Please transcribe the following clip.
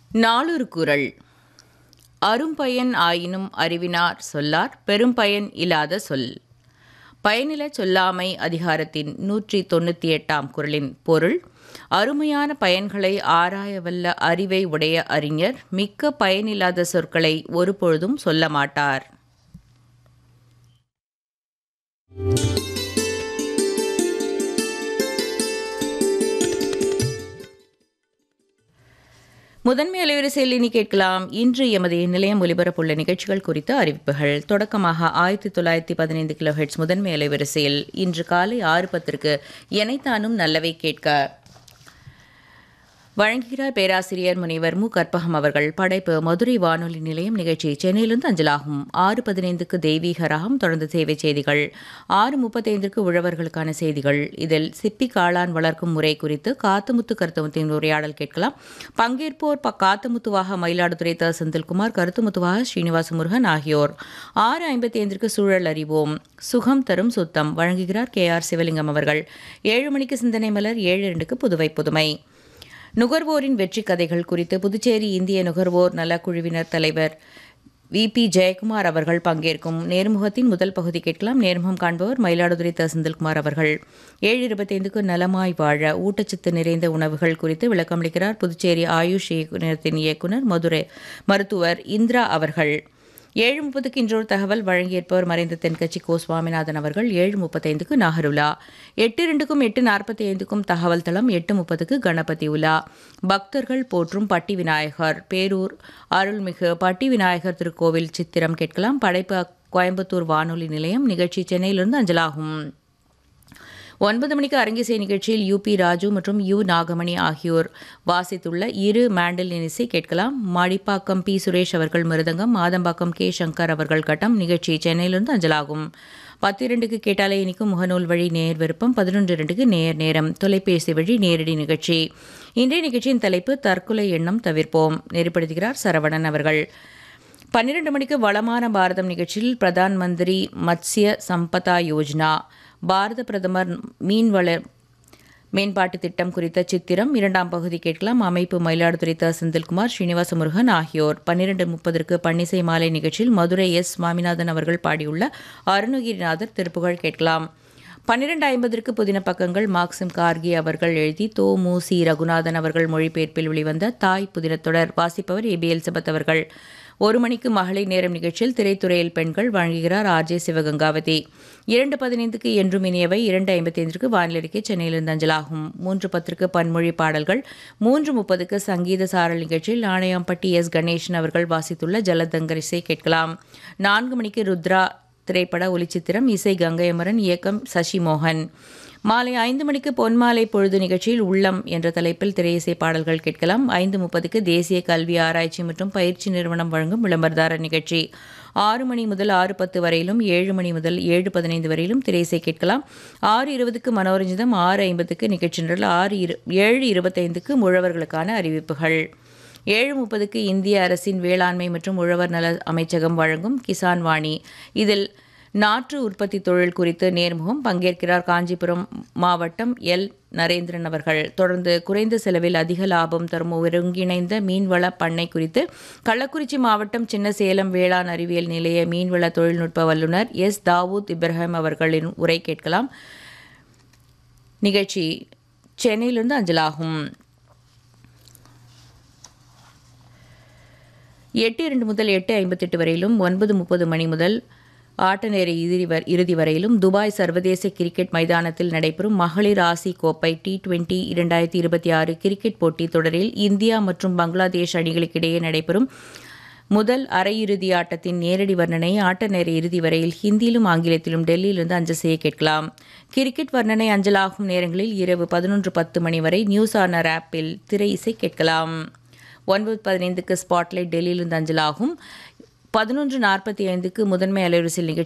நாளொரு குறள் அரும்பயன் ஆயினும் அறிவினார் சொல்லார் பெரும்பயன் இல்லாத சொல் பயனில சொல்லாமை அதிகாரத்தின் நூற்றி தொண்ணூற்றி எட்டாம் குறளின் பொருள் அருமையான பயன்களை ஆராயவல்ல அறிவை உடைய அறிஞர் மிக்க பயனில்லாத சொற்களை ஒருபொழுதும் சொல்ல மாட்டார் முதன்மை அலைவரிசையில் இனி கேட்கலாம் இன்று எமது நிலையம் ஒலிபரப்புள்ள நிகழ்ச்சிகள் குறித்த அறிவிப்புகள் தொடக்கமாக ஆயிரத்தி தொள்ளாயிரத்தி பதினைந்து கிலோ ஹெட்ஸ் முதன்மை அலைவரிசையில் இன்று காலை ஆறு பத்திற்கு எனைத்தானும் நல்லவை கேட்க வழங்குகிறார் பேராசிரியர் முனைவர் மு கற்பகம் அவர்கள் படைப்பு மதுரை வானொலி நிலையம் நிகழ்ச்சி சென்னையிலிருந்து அஞ்சலாகும் ஆறு பதினைந்துக்கு தெய்வீக ராகம் தொடர்ந்து சேவை செய்திகள் ஆறு முப்பத்தைந்திற்கு உழவர்களுக்கான செய்திகள் இதில் சிப்பி காளான் வளர்க்கும் முறை குறித்து காத்துமுத்து கருத்துமுத்தின் உரையாடல் கேட்கலாம் பங்கேற்போர் ப காத்துமுத்துவாக மயிலாடுதுறை த செந்தில்குமார் கருத்துமுத்துவாக ஸ்ரீனிவாச முருகன் ஆகியோர் ஆறு ஐம்பத்தி ஐந்திற்கு சூழல் அறிவோம் சுகம் தரும் சுத்தம் வழங்குகிறார் கே ஆர் சிவலிங்கம் அவர்கள் ஏழு மணிக்கு சிந்தனை மலர் ஏழு இரண்டுக்கு புதுவை புதுமை நுகர்வோரின் வெற்றி கதைகள் குறித்து புதுச்சேரி இந்திய நுகர்வோர் நலக்குழுவினர் தலைவர் வி பி ஜெயக்குமார் அவர்கள் பங்கேற்கும் நேர்முகத்தின் முதல் பகுதி கேட்கலாம் நேர்முகம் காண்பவர் மயிலாடுதுறை த செந்தில்குமார் அவர்கள் ஏழு இருபத்தைந்துக்கு நலமாய் வாழ ஊட்டச்சத்து நிறைந்த உணவுகள் குறித்து விளக்கமளிக்கிறார் புதுச்சேரி ஆயுஷ் இயக்குநரத்தின் இயக்குனர் மதுரை மருத்துவர் இந்திரா அவர்கள் ஏழு முப்பதுக்கு இன்றொரு தகவல் வழங்கியிருப்பவர் மறைந்த தென்கட்சி கோ சுவாமிநாதன் அவர்கள் ஏழு முப்பத்தைந்துக்கு நாகருலா எட்டு இரண்டுக்கும் எட்டு நாற்பத்தி ஐந்துக்கும் தகவல் தளம் எட்டு முப்பதுக்கு கணபதி உலா பக்தர்கள் போற்றும் பட்டி விநாயகர் பேரூர் அருள்மிகு பட்டி விநாயகர் திருக்கோவில் சித்திரம் கேட்கலாம் படைப்பு கோயம்புத்தூர் வானொலி நிலையம் நிகழ்ச்சி சென்னையிலிருந்து அஞ்சலாகும் ஒன்பது மணிக்கு அரங்கிசை நிகழ்ச்சியில் யூ பி ராஜு மற்றும் யு நாகமணி ஆகியோர் வாசித்துள்ள இரு மேண்டலின் இசை கேட்கலாம் மாடிப்பாக்கம் பி சுரேஷ் அவர்கள் மிருதங்கம் மாதம்பாக்கம் கே சங்கர் அவர்கள் கட்டம் நிகழ்ச்சி சென்னையிலிருந்து அஞ்சலாகும் பத்து இரண்டுக்கு கேட்டாலே இனிக்கும் முகநூல் வழி நேர் விருப்பம் பதினொன்று இரண்டுக்கு நேர் நேரம் தொலைபேசி வழி நேரடி நிகழ்ச்சி இன்றைய நிகழ்ச்சியின் தலைப்பு தற்கொலை எண்ணம் தவிர்ப்போம் நெறிப்படுத்துகிறார் சரவணன் அவர்கள் பன்னிரண்டு மணிக்கு வளமான பாரதம் நிகழ்ச்சியில் பிரதான் மந்திரி மத்ஸ்ய சம்பதா யோஜனா பாரத பிரதமர் மீன்வள மேம்பாட்டு திட்டம் குறித்த சித்திரம் இரண்டாம் பகுதி கேட்கலாம் அமைப்பு மயிலாடுதுறை த செந்தில்குமார் ஸ்ரீனிவாச முருகன் ஆகியோர் பன்னிரண்டு முப்பதற்கு பன்னிசை மாலை நிகழ்ச்சியில் மதுரை எஸ் சுவாமிநாதன் அவர்கள் பாடியுள்ள அருணகிரிநாதர் திருப்புகழ் கேட்கலாம் பன்னிரண்டு ஐம்பதற்கு புதின பக்கங்கள் மார்க்சிம் கார்கி அவர்கள் எழுதி தோ மு சி ரகுநாதன் அவர்கள் மொழிபெயர்ப்பில் வெளிவந்த தாய் புதினத்தொடர் வாசிப்பவர் ஏபி எலிசபெத் அவர்கள் ஒரு மணிக்கு மகளிர் நேரம் நிகழ்ச்சியில் திரைத்துறையில் பெண்கள் வழங்குகிறார் ஆர் ஜே சிவகங்காவதி இரண்டு பதினைந்துக்கு என்றும் இனியவை இரண்டு ஐம்பத்தி ஐந்திற்கு வானிலறிக்கை சென்னையிலிருந்து அஞ்சலாகும் மூன்று பத்திற்கு பன்மொழி பாடல்கள் மூன்று முப்பதுக்கு சங்கீத சாரல் நிகழ்ச்சியில் நாணயம்பட்டி எஸ் கணேசன் அவர்கள் வாசித்துள்ள ஜலதங்கரிசை கேட்கலாம் நான்கு மணிக்கு ருத்ரா திரைப்பட ஒளிச்சித்திரம் இசை கங்கையமரன் இயக்கம் சசி மோகன் மாலை ஐந்து மணிக்கு பொன்மாலை பொழுது நிகழ்ச்சியில் உள்ளம் என்ற தலைப்பில் திரையிசை பாடல்கள் கேட்கலாம் ஐந்து முப்பதுக்கு தேசிய கல்வி ஆராய்ச்சி மற்றும் பயிற்சி நிறுவனம் வழங்கும் விளம்பரதார நிகழ்ச்சி ஆறு மணி முதல் ஆறு பத்து வரையிலும் ஏழு மணி முதல் ஏழு பதினைந்து வரையிலும் திரையிசை கேட்கலாம் ஆறு இருபதுக்கு மனோரஞ்சிதம் ஆறு ஐம்பதுக்கு நிகழ்ச்சி நிரல் ஆறு இரு ஏழு இருபத்தைந்துக்கு முழவர்களுக்கான அறிவிப்புகள் ஏழு முப்பதுக்கு இந்திய அரசின் வேளாண்மை மற்றும் உழவர் நல அமைச்சகம் வழங்கும் கிசான் வாணி இதில் நாற்று உற்பத்தி தொழில் குறித்து நேர்முகம் பங்கேற்கிறார் காஞ்சிபுரம் மாவட்டம் எல் நரேந்திரன் அவர்கள் தொடர்ந்து குறைந்த செலவில் அதிக லாபம் தரும் ஒருங்கிணைந்த மீன்வள பண்ணை குறித்து கள்ளக்குறிச்சி மாவட்டம் சின்னசேலம் வேளாண் அறிவியல் நிலைய மீன்வள தொழில்நுட்ப வல்லுநர் எஸ் தாவூத் இப்ராஹிம் அவர்களின் உரை கேட்கலாம் நிகழ்ச்சி சென்னையிலிருந்து அஞ்சலாகும் எட்டு இரண்டு முதல் எட்டு ஐம்பத்தெட்டு வரையிலும் ஒன்பது முப்பது மணி முதல் ஆட்ட நேர இறுதி இறுதி வரையிலும் துபாய் சர்வதேச கிரிக்கெட் மைதானத்தில் நடைபெறும் மகளிர் ஆசி கோப்பை டி டுவெண்டி இரண்டாயிரத்தி இருபத்தி ஆறு கிரிக்கெட் போட்டித் தொடரில் இந்தியா மற்றும் பங்களாதேஷ் அணிகளுக்கிடையே நடைபெறும் முதல் அரையிறுதி ஆட்டத்தின் நேரடி வர்ணனை ஆட்ட நேர இறுதி வரையில் ஹிந்தியிலும் ஆங்கிலத்திலும் டெல்லியிலிருந்து அஞ்சல் செய்ய கேட்கலாம் கிரிக்கெட் வர்ணனை அஞ்சலாகும் நேரங்களில் இரவு பதினொன்று பத்து மணி வரை நியூஸ் ஆனர் ஆப்பில் திரை இசை கேட்கலாம் ஒன்பது பதினைந்துக்கு ஸ்பாட்லைட் டெல்லியிலிருந்து அஞ்சலாகும் பதினொன்று நாற்பத்தி ஐந்துக்கு முதன்மை அலைவரிசையில் நிகழ்ச்சி